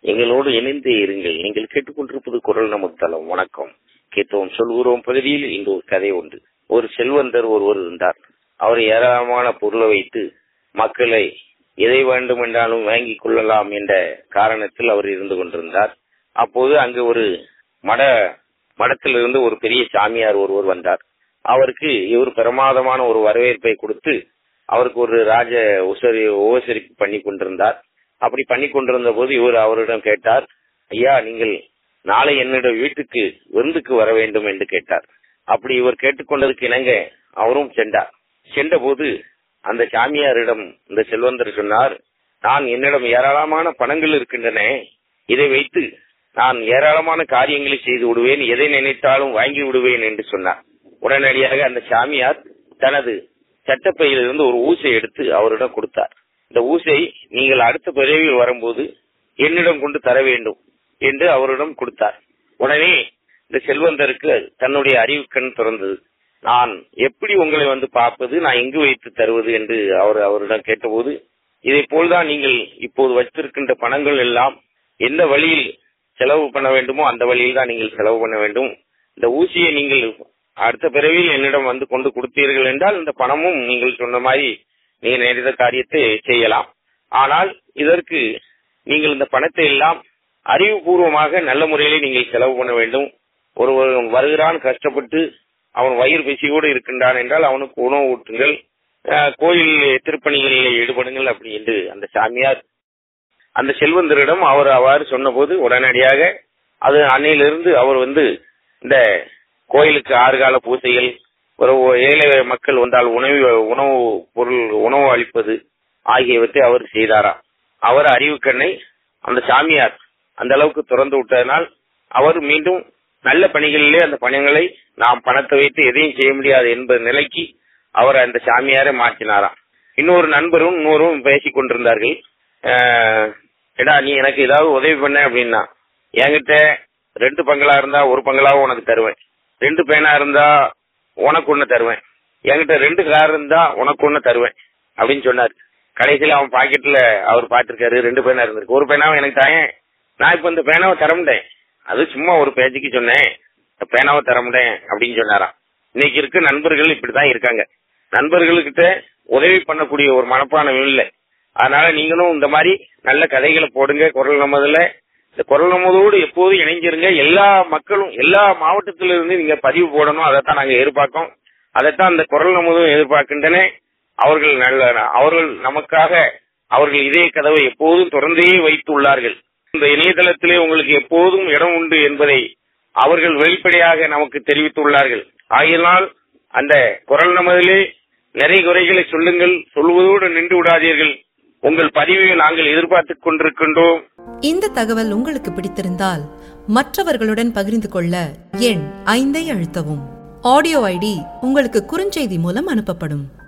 எங்களோடு இணைந்தே இருங்கள் நீங்கள் கேட்டுக்கொண்டிருப்பது குரல் நமக்கு தளம் வணக்கம் கேட்டோம் சொல்கிறோம் பகுதியில் இன்று ஒரு கதை உண்டு ஒரு செல்வந்தர் ஒருவர் இருந்தார் அவர் ஏராளமான பொருளை வைத்து மக்களை எதை வேண்டும் என்றாலும் வாங்கிக் கொள்ளலாம் என்ற காரணத்தில் அவர் இருந்து கொண்டிருந்தார் அப்போது அங்கு ஒரு மட மடத்திலிருந்து ஒரு பெரிய சாமியார் ஒருவர் வந்தார் அவருக்கு இவர் பிரமாதமான ஒரு வரவேற்பை கொடுத்து அவருக்கு ஒரு ராஜ உசரி உபசரிப்பு பண்ணி கொண்டிருந்தார் அப்படி பண்ணி கொண்டிருந்த போது இவர் அவரிடம் கேட்டார் ஐயா நீங்கள் நாளை என்னிடம் வீட்டுக்கு விருந்துக்கு வர வேண்டும் என்று கேட்டார் அப்படி இவர் கேட்டுக்கொண்டதற்கு இணங்க அவரும் சென்றார் சென்ற போது அந்த சாமியாரிடம் இந்த செல்வந்தர் சொன்னார் நான் என்னிடம் ஏராளமான பணங்கள் இருக்கின்றன இதை வைத்து நான் ஏராளமான காரியங்களை செய்து விடுவேன் எதை நினைத்தாலும் வாங்கி விடுவேன் என்று சொன்னார் உடனடியாக அந்த சாமியார் தனது சட்டப்பையிலிருந்து ஒரு ஊசை எடுத்து அவரிடம் கொடுத்தார் இந்த ஊசை நீங்கள் அடுத்த பிறவியில் வரும்போது என்னிடம் கொண்டு தர வேண்டும் என்று அவரிடம் கொடுத்தார் உடனே இந்த செல்வந்தருக்கு தன்னுடைய அறிவு கண் திறந்தது நான் எப்படி உங்களை வந்து பார்ப்பது நான் எங்கு வைத்து தருவது என்று அவர் அவரிடம் கேட்டபோது இதை போல்தான் நீங்கள் இப்போது வைத்திருக்கின்ற பணங்கள் எல்லாம் எந்த வழியில் செலவு பண்ண வேண்டுமோ அந்த வழியில் தான் நீங்கள் செலவு பண்ண வேண்டும் இந்த ஊசியை நீங்கள் அடுத்த பிறவியில் என்னிடம் வந்து கொண்டு கொடுத்தீர்கள் என்றால் இந்த பணமும் நீங்கள் சொன்ன மாதிரி நீங்க நினைத்த காரியத்தை செய்யலாம் ஆனால் இதற்கு நீங்கள் இந்த பணத்தை எல்லாம் அறிவுபூர்வமாக நல்ல முறையிலே நீங்கள் செலவு பண்ண வேண்டும் ஒருவர் வருகிறான் கஷ்டப்பட்டு அவன் வயிறு பசியோடு இருக்கின்றான் என்றால் அவனுக்கு உணவு ஊட்டுங்கள் கோயில் திருப்பணிகளில் ஈடுபடுங்கள் அப்படி என்று அந்த சாமியார் அந்த செல்வந்தரிடம் அவர் அவ்வாறு சொன்னபோது உடனடியாக அது அன்னையிலிருந்து அவர் வந்து இந்த கோயிலுக்கு ஆறுகால பூசைகள் ஒரு ஏழை மக்கள் வந்தால் உணவு உணவு பொருள் உணவு அளிப்பது ஆகியவற்றை அவர் செய்தாராம் அவர் அறிவு கண்ணை அந்த சாமியார் அந்த அளவுக்கு திறந்து விட்டதனால் அவர் மீண்டும் நல்ல பணிகளிலே அந்த பணிகளை நாம் பணத்தை வைத்து எதையும் செய்ய முடியாது என்பது நிலைக்கு அவர் அந்த சாமியாரை மாற்றினாராம் இன்னொரு நண்பரும் இன்னொரும் பேசிக் கொண்டிருந்தார்கள் எடா நீ எனக்கு ஏதாவது உதவி பண்ண அப்படின்னா என்கிட்ட ரெண்டு பங்களா இருந்தா ஒரு பங்களாவும் உனக்கு தருவேன் ரெண்டு பேனா இருந்தா உனக்கு ஒண்ணு தருவேன் என்கிட்ட ரெண்டு கார் இருந்தா உனக்கு ஒண்ணு தருவேன் அப்படின்னு சொன்னார் கடைசியில அவன் பாக்கெட்ல அவர் பாத்திருக்காரு ரெண்டு பேனா இருந்திருக்கு ஒரு பேனாவும் எனக்கு தாயேன் நான் இப்ப இந்த பேனாவை தர முடியேன் அது சும்மா ஒரு பேச்சுக்கு சொன்னேன் பேனாவை தர முடியேன் அப்படின்னு சொன்னாராம் இன்னைக்கு இருக்க நண்பர்கள் இப்படிதான் இருக்காங்க நண்பர்களுக்கிட்ட உதவி பண்ணக்கூடிய ஒரு மனப்பானம் இல்லை அதனால நீங்களும் இந்த மாதிரி நல்ல கதைகளை போடுங்க குரல் நமதுல இந்த குரல் நமதோடு எப்போதும் இணைஞ்சிருங்க எல்லா மக்களும் எல்லா மாவட்டத்திலிருந்து நீங்க பதிவு போடணும் அதைத்தான் நாங்க எதிர்பார்க்கோம் அதைத்தான் இந்த குரல் நமதும் எதிர்பார்க்கின்றன அவர்கள் நல்ல அவர்கள் நமக்காக அவர்கள் இதே கதவை எப்போதும் திறந்தே வைத்துள்ளார்கள் இந்த இணையதளத்திலே உங்களுக்கு எப்போதும் இடம் உண்டு என்பதை அவர்கள் வெளிப்படையாக நமக்கு தெரிவித்துள்ளார்கள் ஆகினால் அந்த குரல் நமதிலே நிறைய குறைகளை சொல்லுங்கள் சொல்வதோடு நின்று விடாதீர்கள் உங்கள் பதிவை நாங்கள் எதிர்பார்த்துக் கொண்டிருக்கின்றோம் இந்த தகவல் உங்களுக்கு பிடித்திருந்தால் மற்றவர்களுடன் பகிர்ந்து கொள்ள எண் ஐந்தை அழுத்தவும் ஆடியோ ஐடி உங்களுக்கு குறுஞ்செய்தி மூலம் அனுப்பப்படும்